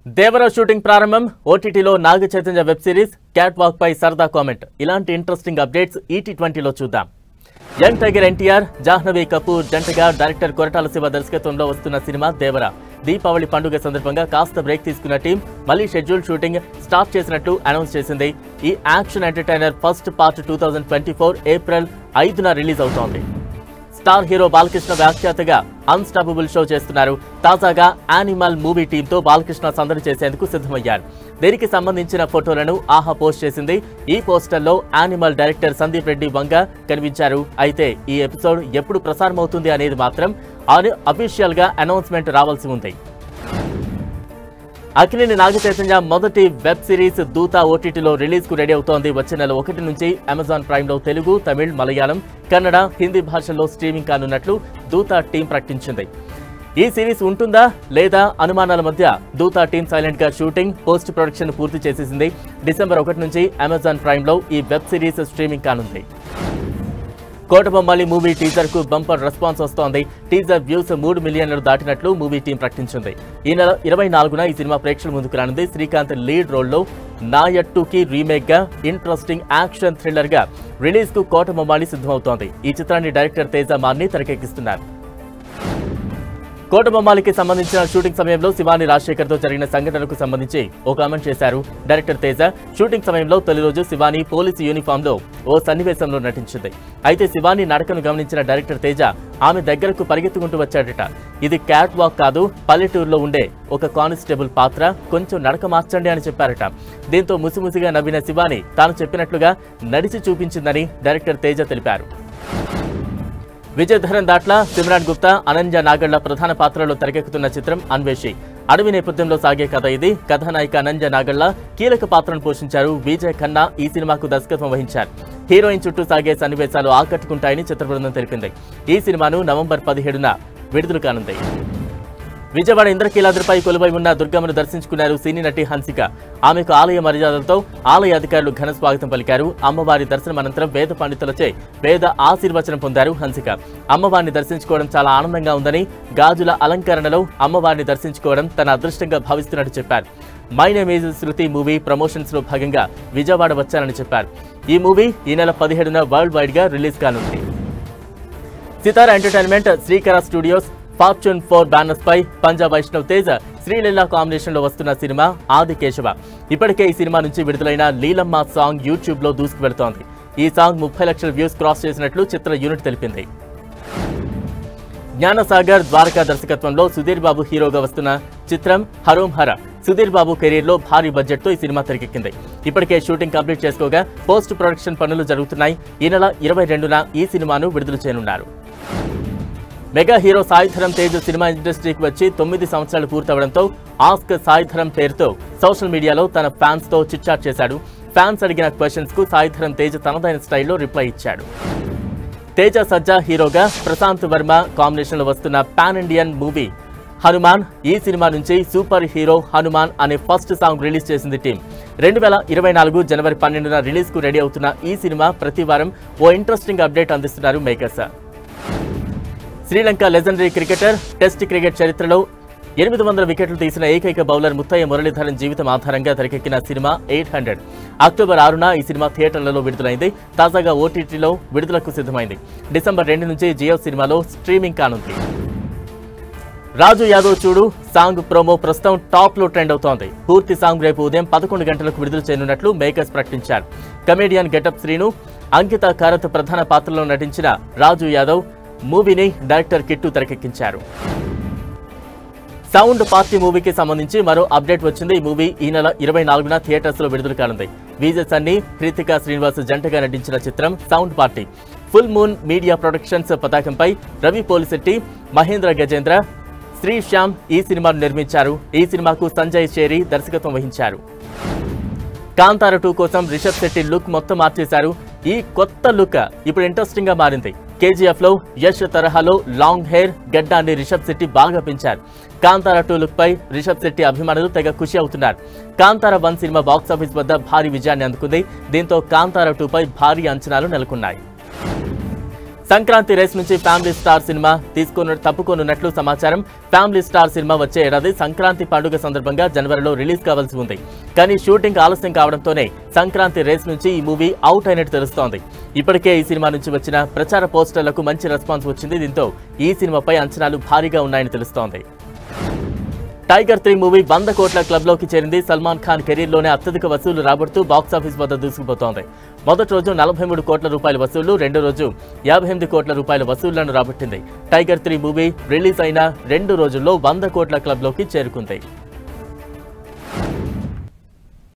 దేవర shooting ప్రారంభం ఓటీటీలో Naga Chaitanya web series cat walk పై సరదా కామెంట్ ఇలాంటి ఇంట్రెస్టింగ్ అప్డేట్స్ ఈటీ ట్వంటీలో చూద్దాం young tiger NTR Janhvi Kapoor జంటగా డైరెక్టర్ కొరటాల శివ దర్శకత్వంలో వస్తున్న సినిమా దేవర దీపావళి పండుగ సందర్భంగా కాస్త బ్రేక్ తీసుకున్న టీం మళ్ళీ షెడ్యూల్ షూటింగ్ స్టార్ట్ చేసినట్టు అనౌన్స్ చేసింది ఈ action entertainer first part two thousand twenty four April ఐదున రిలీజ్ అవుతోంది స్టార్ హీరో బాలకృష్ణ వ్యాఖ్యాతగా అన్స్టాపబుల్ షో చేస్తున్నారు తాజాగా యానిమల్ మూవీ టీంతో బాలకృష్ణ సందడి చేసేందుకు సిద్ధమయ్యారు దీనికి సంబంధించిన ఫోటోలను ఆహా పోస్ట్ చేసింది ఈ పోస్టర్లో యానిమల్ డైరెక్టర్ సందీప్ రెడ్డి వంగ కనిపించారు అయితే ఈ ఎపిసోడ్ ఎప్పుడు ప్రసారమవుతుంది అనేది మాత్రం అఫీషియల్ గా అనౌన్స్మెంట్ రావాల్సి ఉంది అఖిలేని నాగ చైతన్య మొదటి వెబ్ సిరీస్ దూత ఓటీటీలో రిలీజ్ కు రెడీ అవుతోంది వచ్చే నెల ఒకటి నుంచి అమెజాన్ ప్రైమ్ లో తెలుగు తమిళ్ మలయాళం కన్నడ హిందీ భాషల్లో స్ట్రీమింగ్ కానున్నట్లు దూత టీం ప్రకటించింది ఈ సిరీస్ ఉంటుందా లేదా అనుమానాల మధ్య దూత టీం సైలెంట్ గా షూటింగ్ పోస్ట్ ప్రొడక్షన్ పూర్తి చేసేసింది డిసెంబర్ ఒకటి నుంచి అమెజాన్ ప్రైమ్ లో ఈ వెబ్ సిరీస్ స్ట్రీమింగ్ కానుంది కోటబొమ్మాలి మూవీ టీజర్ కు బంపర్ రెస్పాన్స్ వస్తోంది టీజర్ వ్యూస్ మూడు మిలియన్లు దాటినట్లు మూవీ టీం ప్రకటించింది ఈ నెల ఇరవై నాలుగున ఈ సినిమా ప్రేక్షకుల ముందుకు రానుంది శ్రీకాంత్ లీడ్ రోల్లో నాయట్టుకి రీమేక్ గా ఇంట్రెస్టింగ్ యాక్షన్ థ్రిల్లర్ గా రిలీజ్ కు కోటబొమ్మాలి సిద్ధమవుతోంది ఈ చిత్రాన్ని డైరెక్టర్ తేజ మార్ని తెరకెక్కిస్తున్నారు కోటబొమ్మాలికి సంబంధించిన షూటింగ్ సమయంలో శివాని రాజశేఖర్ తో జరిగిన సంఘటనకు సంబంధించి ఓ కామెంట్ చేశారు డైరెక్టర్ తేజ షూటింగ్ సమయంలో తొలి రోజు శివాని పోలీసు యూనిఫామ్ లో ఓ సన్నివేశంలో నటించింది అయితే శివాని నడకను గమనించిన డైరెక్టర్ తేజ ఆమె దగ్గరకు పరిగెత్తుకుంటూ వచ్చాడట ఇది క్యాట్ వాక్ కాదు పల్లెటూరులో ఉండే ఒక కానిస్టేబుల్ పాత్ర కొంచెం నడక మార్చండి అని చెప్పారట దీంతో ముసిముసిగా నవ్విన శివాని తాను చెప్పినట్లుగా నడిచి చూపించిందని డైరెక్టర్ తేజ తెలిపారు విజయధరన్ దాట్ల సిమ్రాన్ గుప్తా అనన్య నాగళ్ల ప్రధాన పాత్రలో తెరకెక్కుతున్న చిత్రం అన్వేషి అడవి నేపథ్యంలో సాగే కథ ఇది కథానాయిక అనన్య నాగళ్ల కీలక పాత్రను పోషించారు విజయ్ ఖన్నా ఈ సినిమాకు దర్శకత్వం వహించారు హీరోయిన్ చుట్టూ సాగే సన్నివేశాలు ఆకట్టుకుంటాయని చిత్ర బృందం తెలిపింది ఈ సినిమాను నవంబర్ పదిహేడున విడుదల కానుంది విజయవాడ ఇంద్రకీలాద్రిపై కొలువై ఉన్న దుర్గమ్మను దర్శించుకున్నారు సినీ నటి హన్సిక ఆమెకు ఆలయ మర్యాదలతో ఆలయ అధికారులు ఘన స్వాగతం పలికారు అమ్మవారి దర్శనం అనంతరం వేద పండితులచే వేద ఆశీర్వచనం పొందారు హన్సిక అమ్మవారిని దర్శించుకోవడం చాలా ఆనందంగా ఉందని గాజుల అలంకరణలో అమ్మవారిని దర్శించుకోవడం తన అదృష్టంగా భావిస్తున్నట్టు చెప్పారు my name is Shruti movie promotions లో భాగంగా విజయవాడ వచ్చానని చెప్పారు ఈ మూవీ ఈ నెల పదిహేడున వరల్డ్ వైడ్ గా రిలీజ్ కానుంది Sithara entertainment Srikara studios fortune four banners పై పంజాబ్ వైష్ణవ్ తేజ శ్రీలీల కాంబినేషన్ లో వస్తున్న సినిమా ఆది కేశవ ఇప్పటికే ఈ సినిమా నుంచి విడుదలైన లీలమ్మ సాంగ్ యూట్యూబ్ లో దూసుకు వెళుతోంది ఈ సాంగ్ ముప్పై లక్షల వ్యూస్ క్రాస్ చేసినట్లు చిత్ర యూనిట్ తెలిపింది జ్ఞానసాగర్ ద్వారకా దర్శకత్వంలో సుధీర్ బాబు హీరోగా వస్తున్న చిత్రం హరోం హర సుధీర్ బాబు కెరీర్ లో భారీ బడ్జెట్ తో ఈ సినిమా తెరకెక్కింది ఇప్పటికే షూటింగ్ కంప్లీట్ చేసుకోగా పోస్ట్ ప్రొడక్షన్ పనులు జరుగుతున్నాయి ఈ నెల ఇరవై రెండున ఈ సినిమాను విడుదల చేయనున్నారు మెగా హీరో సాయిధరం తేజ్ సినిమా ఇండస్ట్రీకి వచ్చి తొమ్మిది సంవత్సరాలు పూర్తవడంతో ఆస్క్ సాయిధరం పేరుతో సోషల్ మీడియాలో తన ఫ్యాన్స్ తో చిట్చాట్ చేశాడు ఫ్యాన్స్ అడిగిన క్వశ్చన్స్ కు సాయిధరం తేజ్ తనదైన స్టైల్లో రిప్లై ఇచ్చాడు తేజ సజ్జా హీరోగా ప్రశాంత్ వర్మ కాంబినేషన్ లో వస్తున్న పాన్ ఇండియన్ మూవీ హనుమాన్ ఈ సినిమా నుంచి సూపర్ హీరో హనుమాన్ అనే ఫస్ట్ సాంగ్ రిలీజ్ చేసింది టీం రెండు వేల ఇరవై నాలుగు జనవరి పన్నెండున రిలీజ్ కు రెడీ అవుతున్న ఈ సినిమా ప్రతి వారం ఓ ఇంట్రెస్టింగ్ అప్డేట్ అందిస్తున్నారు makers Sri Lanka legendary cricketer test cricket చరిత్రలో ఎనిమిది వందల వికెట్లు తీసిన ఏకైక బౌలర్ ముత్తయ్య మురళీధరన్ జీవితం ఆధారంగా తెరకెక్కిన సినిమా ఎయిట్ హండ్రెడ్ అక్టోబర్ ఆరున ఈ సినిమా థియేటర్లలో విడుదలైంది తాజాగా ఓటీటీలో విడుదలకు సిద్ధమైంది డిసెంబర్ రెండు నుంచి జియో సినిమాలో స్ట్రీమింగ్ కానుంది రాజు యాదవ్ చూడు సాంగ్ ప్రోమో ప్రస్తుతం టాప్ లో ట్రెండ్ అవుతోంది పూర్తి సాంగ్ రేపు ఉదయం పదకొండు గంటలకు విడుదల చేయనున్నట్లు మేకర్స్ ప్రకటించారు కమేడియన్ గెటప్ శ్రీను అంకిత కారత్ ప్రధాన పాత్రలో నటించిన రాజు యాదవ్ మూవీని డైరెక్టర్ కిట్టు తెరకెక్కించారు సౌండ్ పార్టీ మూవీకి సంబంధించి మరో అప్డేట్ వచ్చింది ఈ మూవీ ఈ నెల ఇరవై నాలుగున థియేటర్స్ లో విడుదల కానుంది విజయ్ సన్నీ హృతిక శ్రీనివాస్ జంటగా నటించిన చిత్రం sound party full moon media productions పతాకంపై రవి పోలిశెట్టి మహేంద్ర గజేంద్ర శ్రీ శ్యామ్ ఈ సినిమాను నిర్మించారు ఈ సినిమాకు సంజయ్ షేరి దర్శకత్వం వహించారు కాంతార టూ కోసం రిషబ్ శెట్టి లుక్ మొత్తం మార్చేశారు ఈ కొత్త లుక్ ఇప్పుడు ఇంట్రెస్టింగ్ గా మారింది కేజీఎఫ్ లో యష్ తరహాలో లాంగ్ హెయిర్ గడ్డాన్ని రిషబ్ శెట్టి బాగా పెంచారు కాంతార టూ లుక్ పై రిషబ్ శెట్టి అభిమానులు తెగ ఖుషి అవుతున్నారు కాంతార వన్ సినిమా బాక్సాఫీస్ వద్ద భారీ విజయాన్ని అందుకుంది దీంతో కాంతార టూ పై భారీ అంచనాలు నెలకొన్నాయి సంక్రాంతి రేస్ నుంచి ఫ్యామిలీ స్టార్ సినిమా తీసుకున్న తప్పుకోనున్నట్లు సమాచారం ఫ్యామిలీ స్టార్ సినిమా వచ్చే ఏడాది సంక్రాంతి పండుగ సందర్భంగా జనవరిలో రిలీజ్ కావాల్సి ఉంది కానీ షూటింగ్ ఆలస్యం కావడంతోనే సంక్రాంతి రేస్ నుంచి ఈ మూవీ అవుట్ అయినట్టు తెలుస్తోంది ఇప్పటికే ఈ సినిమా నుంచి వచ్చిన ప్రచార పోస్టర్లకు మంచి రెస్పాన్స్ వచ్చింది దీంతో ఈ సినిమాపై అంచనాలు భారీగా ఉన్నాయని తెలుస్తోంది టైగర్ త్రీ మూవీ వంద కోట్ల క్లబ్ లోకి చేరింది సల్మాన్ ఖాన్ కెరీర్ లోనే అత్యధిక వసూలు రాబడుతూ బాక్సాఫీస్ వద్ద దూసుకుపోతోంది మొదటి రోజు నలభై మూడు కోట్ల రూపాయల వసూళ్లు రెండో రోజు యాభై ఎనిమిది కోట్ల రూపాయల వసూళ్లను రాబట్టింది టైగర్ త్రీ మూవీ రిలీజ్ అయిన రెండు రోజుల్లో వంద కోట్ల క్లబ్ లోకి చేరుకుంది